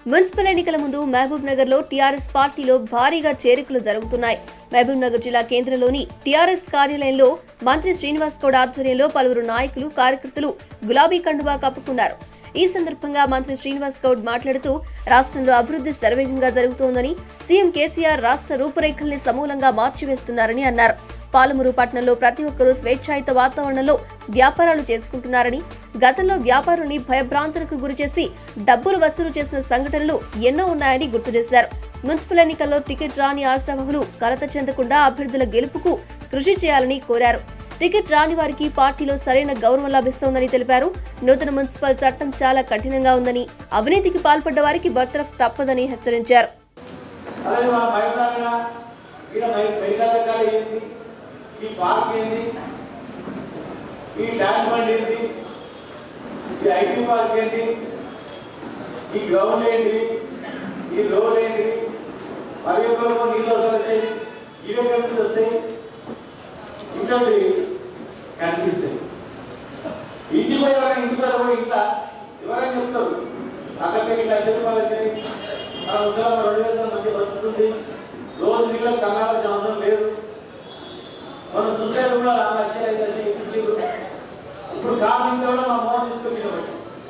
municipal ఎన్నికల ముందు మహబూబ్ నగర్ లో టీఆర్ఎస్ పార్టీలో భారీగా చేరికలు జరుగుతున్నాయి మహబూబ్ నగర్ జిల్లా కేంద్రంలోని టీఆర్ఎస్ కార్యాలయంలో మంత్రి శ్రీనివాస్ గౌడ్ ఆధ్వర్యంలో పలువురు నాయకులు కార్యకర్తలు గులాబీ కండువా కప్పుకున్నారు ఈ సందర్భంగా మంత్రి శ్రీనివాస్ గౌడ్ మాట్లాడుతూ రాష్ట్రంలో అభివృద్ధి శరవేగంగా జరుగుతోందని సీఎం కేసీఆర్ రాష్ట్ర రూపురేఖల్ని సమూలంగా మార్చివేస్తున్నారని అన్నారు పాలమూరు పట్టణంలో ప్రతి ఒక్కరూ స్వేచ్ఛాయుత వాతావరణంలో వ్యాపారాలు చేసుకుంటున్నారని గతంలో వ్యాపారుల్ని భయభ్రాంతులకు గురిచేసి డబ్బులు వసూలు చేసిన సంఘటనలు ఎన్నో ఉన్నాయని గుర్తు చేశారు మున్సిపల్ ఎన్నికల్లో టికెట్ రాని ఆశావహులు కలత చెందకుండా అభ్యర్థుల గెలుపుకు కృషి చేయాలని కోరారు టికెట్ రాని వారికి పార్టీలో సరైన గౌరవం లభిస్తోందని తెలిపారు నూతన మున్సిపల్ చట్టం చాలా కఠినంగా ఉందని అవినీతికి పాల్పడ్డ వారికి బర్తరఫ్ తప్పదని హెచ్చరించారు అలాగే మా భయపడాలా ఈయన మహిళా రకాలు ఏంటి ఈ పార్క్ ఏంటి ఈ ట్యాంక్ బండ్ ఏంటి ఈ ఐటీ పార్క్ ఏంటి ఈ గ్రౌండ్ ఏంటి ఈ రోడ్ ఏంటి మరి ఎక్కడికో నీళ్ళు వస్తాయి ఇవి ఎక్కడి నుంచి వస్తాయి ఇంకోటి కనిపిస్తాయి ఇంటికి పోయి ఎవరైనా ఇంటికి పోయి ఎవరైనా ఇంట్లో ఎవరైనా చెప్తారు అక్కడికి లక్ష రూపాయలు వచ్చాయి మన ఉద్యోగం రెండు వేల మంచి బతుకుతుంది రోజు నీళ్ళకి కన్నాల్సిన అవసరం లేదు మనం సూసైడ్ కూడా ఆ లక్ష ఐదు లక్షలు ఇప్పించారు ఇప్పుడు కావాలంటే కూడా మా మోహన్ తీసుకొచ్చిన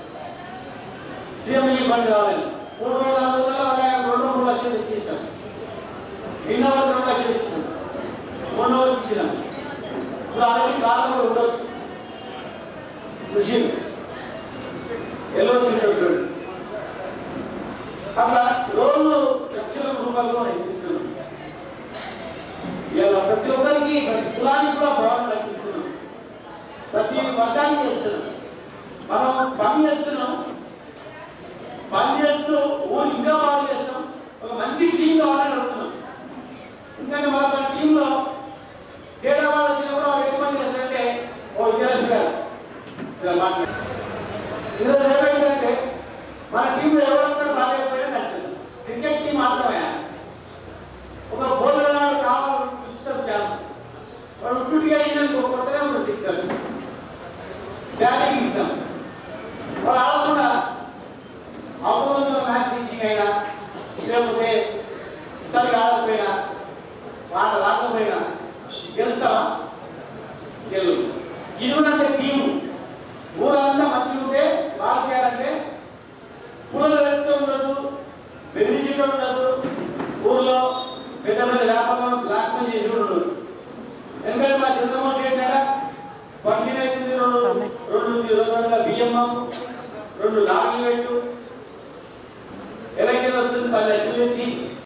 సీఎం ఈ ఫండ్ కావాలని మూడు రోజులు నాలుగు రోజుల్లో ఒక ఆయన రెండు మూడు లక్షలు ఇచ్చిస్తాం నిన్న వరకు రెండు లక్షలు ఇచ్చినాం మొన్న వరకు ఇచ్చినాం ఇప్పుడు ఆల్రెడీ కాలం కూడా ఉండొచ్చు సుశీల్ ఎల్ఓసి చూడండి అట్లా రోజు లక్షల రూపాయలు మనం ఇప్పిస్తున్నాం ఇలా ప్రతి ఒక్కరికి ప్రతి కులానికి కూడా భవనం కల్పిస్తున్నాం ప్రతి వర్గానికి చేస్తున్నాం మనం పని చేస్తున్నాం పని చేస్తూ ఊరు ఇంకా బాగా చేస్తాం ఒక మంచి టీం కావాలని అడుగుతున్నాం ఎందుకంటే మన తన టీంలో తేడా వాళ్ళు వచ్చినప్పుడు వాళ్ళు ఏం పని చేస్తారంటే ఓ విజయలక్ష్మి గారు ఇలా మాట్లాడు ఈరోజు ఏమైందంటే మన టీంలో ఎవరొక్కరు బాగాలేకపోయినా నచ్చదు క్రికెట్ టీం మాత్రమే ఒక బౌలర్ నాడు కావాలి ఇస్తాం ఛాన్స్ వాడు ఉట్టుడిగా అయినాక కొత్తగా మనం సిక్తారు బ్యాటింగ్ ఇస్తాం వాడు ఆడకుండా అవసరంలో మ్యాచ్ టీచింగ్ అయినా లేకపోతే సరిగా ఆడకపోయినా ఆట రాకపోయినా గెలుస్తావా గెలు ఇది కూడా అంటే టీము ఊరంతా మంచిగా ఉంటే బాగా చేయాలంటే ఊళ్ళో వెళ్తూ ఉండదు బెదిరించడం ఉండదు ఊర్లో పెద్ద పెద్ద వ్యాపారం బ్లాక్ మెయిల్ చేసి ఉండదు ఎందుకంటే మా చంద్రమోహన్ ఏంటారా పంపిణీ అవుతుంది రెండు రెండు రెండు వందల బియ్యం రెండు లారీలు పెట్టు ఎలక్షన్ వస్తుంది పది లక్షలు ఇచ్చి